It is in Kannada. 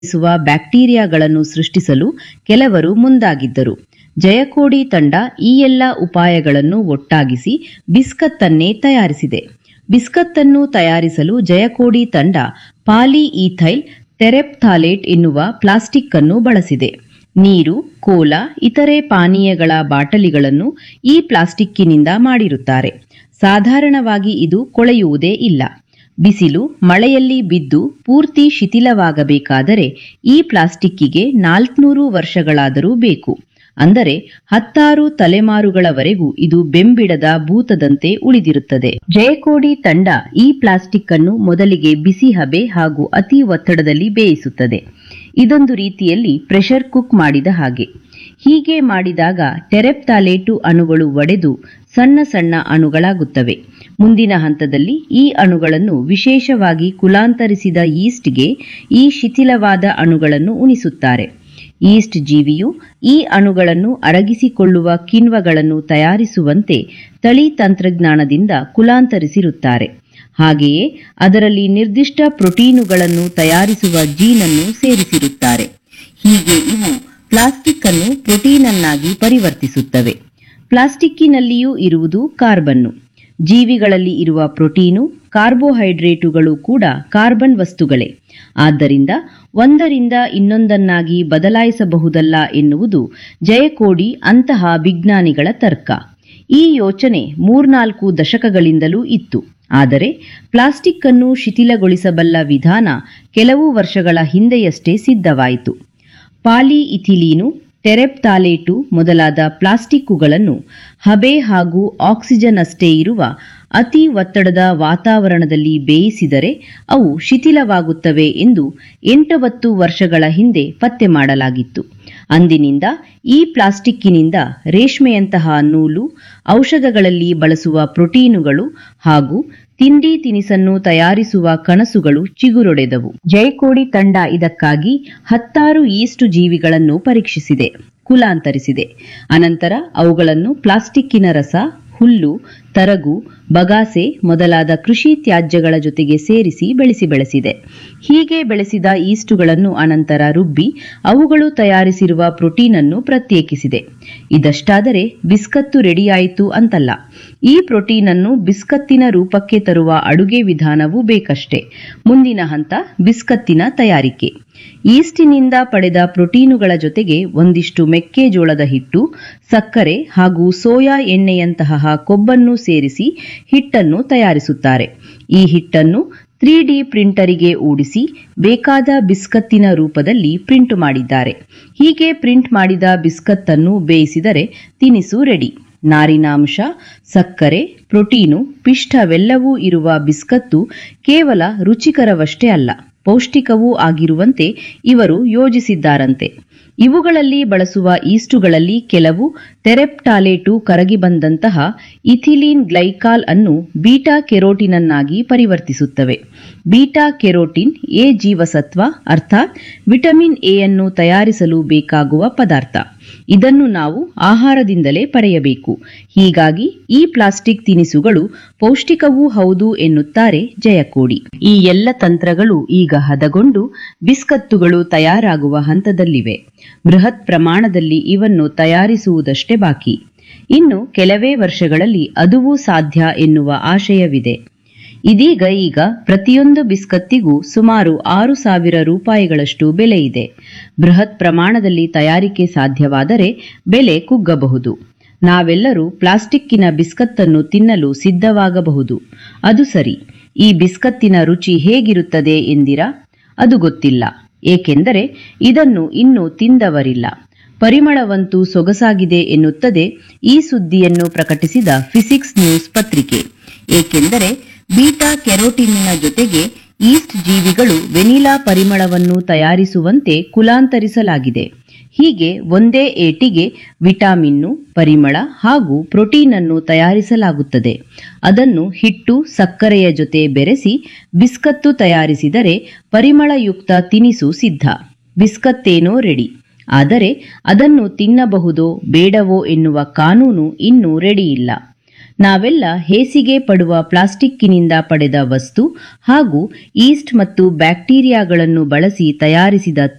ಸುವ ಬ್ಯಾಕ್ಟೀರಿಯಾಗಳನ್ನು ಸೃಷ್ಟಿಸಲು ಕೆಲವರು ಮುಂದಾಗಿದ್ದರು ಜಯಕೋಡಿ ತಂಡ ಈ ಎಲ್ಲ ಉಪಾಯಗಳನ್ನು ಒಟ್ಟಾಗಿಸಿ ಬಿಸ್ಕತ್ತನ್ನೇ ತಯಾರಿಸಿದೆ ಬಿಸ್ಕತ್ತನ್ನು ತಯಾರಿಸಲು ಜಯಕೋಡಿ ತಂಡ ಪಾಲಿ ಈಥೈಲ್ ಟೆರೆಪ್ಥಾಲೇಟ್ ಎನ್ನುವ ಪ್ಲಾಸ್ಟಿಕ್ ಅನ್ನು ಬಳಸಿದೆ ನೀರು ಕೋಲಾ ಇತರೆ ಪಾನೀಯಗಳ ಬಾಟಲಿಗಳನ್ನು ಈ ಪ್ಲಾಸ್ಟಿಕ್ಕಿನಿಂದ ಮಾಡಿರುತ್ತಾರೆ ಸಾಧಾರಣವಾಗಿ ಇದು ಕೊಳೆಯುವುದೇ ಇಲ್ಲ ಬಿಸಿಲು ಮಳೆಯಲ್ಲಿ ಬಿದ್ದು ಪೂರ್ತಿ ಶಿಥಿಲವಾಗಬೇಕಾದರೆ ಈ ಪ್ಲಾಸ್ಟಿಕ್ಕಿಗೆ ನಾಲ್ಕುನೂರು ವರ್ಷಗಳಾದರೂ ಬೇಕು ಅಂದರೆ ಹತ್ತಾರು ತಲೆಮಾರುಗಳವರೆಗೂ ಇದು ಬೆಂಬಿಡದ ಭೂತದಂತೆ ಉಳಿದಿರುತ್ತದೆ ಜಯಕೋಡಿ ತಂಡ ಈ ಪ್ಲಾಸ್ಟಿಕ್ ಅನ್ನು ಮೊದಲಿಗೆ ಬಿಸಿ ಹಬೆ ಹಾಗೂ ಅತಿ ಒತ್ತಡದಲ್ಲಿ ಬೇಯಿಸುತ್ತದೆ ಇದೊಂದು ರೀತಿಯಲ್ಲಿ ಪ್ರೆಷರ್ ಕುಕ್ ಮಾಡಿದ ಹಾಗೆ ಹೀಗೆ ಮಾಡಿದಾಗ ಟೆರೆಪ್ತಾಲೇಟು ಅಣುಗಳು ಒಡೆದು ಸಣ್ಣ ಸಣ್ಣ ಅಣುಗಳಾಗುತ್ತವೆ ಮುಂದಿನ ಹಂತದಲ್ಲಿ ಈ ಅಣುಗಳನ್ನು ವಿಶೇಷವಾಗಿ ಕುಲಾಂತರಿಸಿದ ಈಸ್ಟ್ಗೆ ಈ ಶಿಥಿಲವಾದ ಅಣುಗಳನ್ನು ಉಣಿಸುತ್ತಾರೆ ಈಸ್ಟ್ ಜೀವಿಯು ಈ ಅಣುಗಳನ್ನು ಅರಗಿಸಿಕೊಳ್ಳುವ ಕಿಣ್ವಗಳನ್ನು ತಯಾರಿಸುವಂತೆ ತಳಿ ತಂತ್ರಜ್ಞಾನದಿಂದ ಕುಲಾಂತರಿಸಿರುತ್ತಾರೆ ಹಾಗೆಯೇ ಅದರಲ್ಲಿ ನಿರ್ದಿಷ್ಟ ಪ್ರೋಟೀನುಗಳನ್ನು ತಯಾರಿಸುವ ಜೀನನ್ನು ಸೇರಿಸಿರುತ್ತಾರೆ ಹೀಗೆ ಇವು ಪ್ಲಾಸ್ಟಿಕ್ ಅನ್ನು ಪ್ರೋಟೀನನ್ನಾಗಿ ಪರಿವರ್ತಿಸುತ್ತವೆ ಪ್ಲಾಸ್ಟಿಕ್ಕಿನಲ್ಲಿಯೂ ಇರುವುದು ಕಾರ್ಬನ್ನು ಜೀವಿಗಳಲ್ಲಿ ಇರುವ ಪ್ರೋಟೀನು ಕಾರ್ಬೋಹೈಡ್ರೇಟುಗಳು ಕೂಡ ಕಾರ್ಬನ್ ವಸ್ತುಗಳೇ ಆದ್ದರಿಂದ ಒಂದರಿಂದ ಇನ್ನೊಂದನ್ನಾಗಿ ಬದಲಾಯಿಸಬಹುದಲ್ಲ ಎನ್ನುವುದು ಜಯಕೋಡಿ ಅಂತಹ ವಿಜ್ಞಾನಿಗಳ ತರ್ಕ ಈ ಯೋಚನೆ ಮೂರ್ನಾಲ್ಕು ದಶಕಗಳಿಂದಲೂ ಇತ್ತು ಆದರೆ ಪ್ಲಾಸ್ಟಿಕ್ ಅನ್ನು ಶಿಥಿಲಗೊಳಿಸಬಲ್ಲ ವಿಧಾನ ಕೆಲವು ವರ್ಷಗಳ ಹಿಂದೆಯಷ್ಟೇ ಸಿದ್ಧವಾಯಿತು ಪಾಲಿಇಥಿಲೀನು ಟೆರೆಪ್ತಾಲೇಟು ಮೊದಲಾದ ಪ್ಲಾಸ್ಟಿಕ್ಕುಗಳನ್ನು ಹಬೆ ಹಾಗೂ ಆಕ್ಸಿಜನ್ ಅಷ್ಟೇ ಇರುವ ಅತಿ ಒತ್ತಡದ ವಾತಾವರಣದಲ್ಲಿ ಬೇಯಿಸಿದರೆ ಅವು ಶಿಥಿಲವಾಗುತ್ತವೆ ಎಂದು ಎಂಟೊಂಬತ್ತು ವರ್ಷಗಳ ಹಿಂದೆ ಪತ್ತೆ ಮಾಡಲಾಗಿತ್ತು ಅಂದಿನಿಂದ ಈ ಪ್ಲಾಸ್ಟಿಕ್ಕಿನಿಂದ ರೇಷ್ಮೆಯಂತಹ ನೂಲು ಔಷಧಗಳಲ್ಲಿ ಬಳಸುವ ಪ್ರೋಟೀನುಗಳು ಹಾಗೂ ತಿಂಡಿ ತಿನಿಸನ್ನು ತಯಾರಿಸುವ ಕನಸುಗಳು ಚಿಗುರೊಡೆದವು ಜಯಕೋಡಿ ತಂಡ ಇದಕ್ಕಾಗಿ ಹತ್ತಾರು ಈಸ್ಟ್ ಜೀವಿಗಳನ್ನು ಪರೀಕ್ಷಿಸಿದೆ ಕುಲಾಂತರಿಸಿದೆ ಅನಂತರ ಅವುಗಳನ್ನು ಪ್ಲಾಸ್ಟಿಕ್ಕಿನ ರಸ ಹುಲ್ಲು ತರಗು ಬಗಾಸೆ ಮೊದಲಾದ ಕೃಷಿ ತ್ಯಾಜ್ಯಗಳ ಜೊತೆಗೆ ಸೇರಿಸಿ ಬೆಳೆಸಿ ಬೆಳೆಸಿದೆ ಹೀಗೆ ಬೆಳೆಸಿದ ಈಸ್ಟುಗಳನ್ನು ಅನಂತರ ರುಬ್ಬಿ ಅವುಗಳು ತಯಾರಿಸಿರುವ ಪ್ರೋಟೀನ್ ಅನ್ನು ಪ್ರತ್ಯೇಕಿಸಿದೆ ಇದಷ್ಟಾದರೆ ಬಿಸ್ಕತ್ತು ರೆಡಿಯಾಯಿತು ಅಂತಲ್ಲ ಈ ಪ್ರೋಟೀನ್ ಅನ್ನು ಬಿಸ್ಕತ್ತಿನ ರೂಪಕ್ಕೆ ತರುವ ಅಡುಗೆ ವಿಧಾನವೂ ಬೇಕಷ್ಟೇ ಮುಂದಿನ ಹಂತ ಬಿಸ್ಕತ್ತಿನ ತಯಾರಿಕೆ ಈಸ್ಟಿನಿಂದ ಪಡೆದ ಪ್ರೋಟೀನುಗಳ ಜೊತೆಗೆ ಒಂದಿಷ್ಟು ಮೆಕ್ಕೆಜೋಳದ ಹಿಟ್ಟು ಸಕ್ಕರೆ ಹಾಗೂ ಸೋಯಾ ಎಣ್ಣೆಯಂತಹ ಕೊಬ್ಬನ್ನು ಸೇರಿಸಿ ಹಿಟ್ಟನ್ನು ತಯಾರಿಸುತ್ತಾರೆ ಈ ಹಿಟ್ಟನ್ನು ತ್ರೀ ಡಿ ಪ್ರಿಂಟರಿಗೆ ಓಡಿಸಿ ಬೇಕಾದ ಬಿಸ್ಕತ್ತಿನ ರೂಪದಲ್ಲಿ ಪ್ರಿಂಟ್ ಮಾಡಿದ್ದಾರೆ ಹೀಗೆ ಪ್ರಿಂಟ್ ಮಾಡಿದ ಬಿಸ್ಕತ್ತನ್ನು ಬೇಯಿಸಿದರೆ ತಿನಿಸು ರೆಡಿ ನಾರಿನಾಂಶ ಸಕ್ಕರೆ ಪ್ರೋಟೀನು ಪಿಷ್ಟವೆಲ್ಲವೂ ಇರುವ ಬಿಸ್ಕತ್ತು ಕೇವಲ ರುಚಿಕರವಷ್ಟೇ ಅಲ್ಲ ಪೌಷ್ಟಿಕವೂ ಆಗಿರುವಂತೆ ಇವರು ಯೋಜಿಸಿದ್ದಾರಂತೆ ಇವುಗಳಲ್ಲಿ ಬಳಸುವ ಈಸ್ಟುಗಳಲ್ಲಿ ಕೆಲವು ಟೆರೆಪ್ಟಾಲೇಟು ಕರಗಿ ಬಂದಂತಹ ಇಥಿಲೀನ್ ಗ್ಲೈಕಾಲ್ ಅನ್ನು ಬೀಟಾ ಕೆರೋಟಿನನ್ನಾಗಿ ಪರಿವರ್ತಿಸುತ್ತವೆ ಬೀಟಾ ಕೆರೋಟಿನ್ ಎ ಜೀವಸತ್ವ ಅರ್ಥಾತ್ ವಿಟಮಿನ್ ಎ ಅನ್ನು ತಯಾರಿಸಲು ಬೇಕಾಗುವ ಪದಾರ್ಥ ಇದನ್ನು ನಾವು ಆಹಾರದಿಂದಲೇ ಪಡೆಯಬೇಕು ಹೀಗಾಗಿ ಈ ಪ್ಲಾಸ್ಟಿಕ್ ತಿನಿಸುಗಳು ಪೌಷ್ಟಿಕವೂ ಹೌದು ಎನ್ನುತ್ತಾರೆ ಜಯಕೋಡಿ ಈ ಎಲ್ಲ ತಂತ್ರಗಳು ಈಗ ಹದಗೊಂಡು ಬಿಸ್ಕತ್ತುಗಳು ತಯಾರಾಗುವ ಹಂತದಲ್ಲಿವೆ ಬೃಹತ್ ಪ್ರಮಾಣದಲ್ಲಿ ಇವನ್ನು ತಯಾರಿಸುವುದಷ್ಟೇ ಬಾಕಿ ಇನ್ನು ಕೆಲವೇ ವರ್ಷಗಳಲ್ಲಿ ಅದುವೂ ಸಾಧ್ಯ ಎನ್ನುವ ಆಶಯವಿದೆ ಇದೀಗ ಈಗ ಪ್ರತಿಯೊಂದು ಬಿಸ್ಕತ್ತಿಗೂ ಸುಮಾರು ಆರು ಸಾವಿರ ರೂಪಾಯಿಗಳಷ್ಟು ಬೆಲೆ ಇದೆ ಬೃಹತ್ ಪ್ರಮಾಣದಲ್ಲಿ ತಯಾರಿಕೆ ಸಾಧ್ಯವಾದರೆ ಬೆಲೆ ಕುಗ್ಗಬಹುದು ನಾವೆಲ್ಲರೂ ಪ್ಲಾಸ್ಟಿಕ್ಕಿನ ಬಿಸ್ಕತ್ತನ್ನು ತಿನ್ನಲು ಸಿದ್ಧವಾಗಬಹುದು ಅದು ಸರಿ ಈ ಬಿಸ್ಕತ್ತಿನ ರುಚಿ ಹೇಗಿರುತ್ತದೆ ಎಂದಿರಾ ಅದು ಗೊತ್ತಿಲ್ಲ ಏಕೆಂದರೆ ಇದನ್ನು ಇನ್ನೂ ತಿಂದವರಿಲ್ಲ ಪರಿಮಳವಂತೂ ಸೊಗಸಾಗಿದೆ ಎನ್ನುತ್ತದೆ ಈ ಸುದ್ದಿಯನ್ನು ಪ್ರಕಟಿಸಿದ ಫಿಸಿಕ್ಸ್ ನ್ಯೂಸ್ ಪತ್ರಿಕೆ ಏಕೆಂದರೆ ಬೀಟಾ ಕೆರೋಟಿನ್ನಿನ ಜೊತೆಗೆ ಈಸ್ಟ್ ಜೀವಿಗಳು ವೆನಿಲಾ ಪರಿಮಳವನ್ನು ತಯಾರಿಸುವಂತೆ ಕುಲಾಂತರಿಸಲಾಗಿದೆ ಹೀಗೆ ಒಂದೇ ಏಟಿಗೆ ವಿಟಾಮಿನ್ನು ಪರಿಮಳ ಹಾಗೂ ಪ್ರೋಟೀನ್ ಅನ್ನು ತಯಾರಿಸಲಾಗುತ್ತದೆ ಅದನ್ನು ಹಿಟ್ಟು ಸಕ್ಕರೆಯ ಜೊತೆ ಬೆರೆಸಿ ಬಿಸ್ಕತ್ತು ತಯಾರಿಸಿದರೆ ಪರಿಮಳಯುಕ್ತ ತಿನಿಸು ಸಿದ್ಧ ಬಿಸ್ಕತ್ತೇನೋ ರೆಡಿ ಆದರೆ ಅದನ್ನು ತಿನ್ನಬಹುದೋ ಬೇಡವೋ ಎನ್ನುವ ಕಾನೂನು ಇನ್ನೂ ರೆಡಿಯಿಲ್ಲ ನಾವೆಲ್ಲ ಹೇಸಿಗೆ ಪಡುವ ಪ್ಲಾಸ್ಟಿಕ್ಕಿನಿಂದ ಪಡೆದ ವಸ್ತು ಹಾಗೂ ಈಸ್ಟ್ ಮತ್ತು ಬ್ಯಾಕ್ಟೀರಿಯಾಗಳನ್ನು ಬಳಸಿ ತಯಾರಿಸಿದ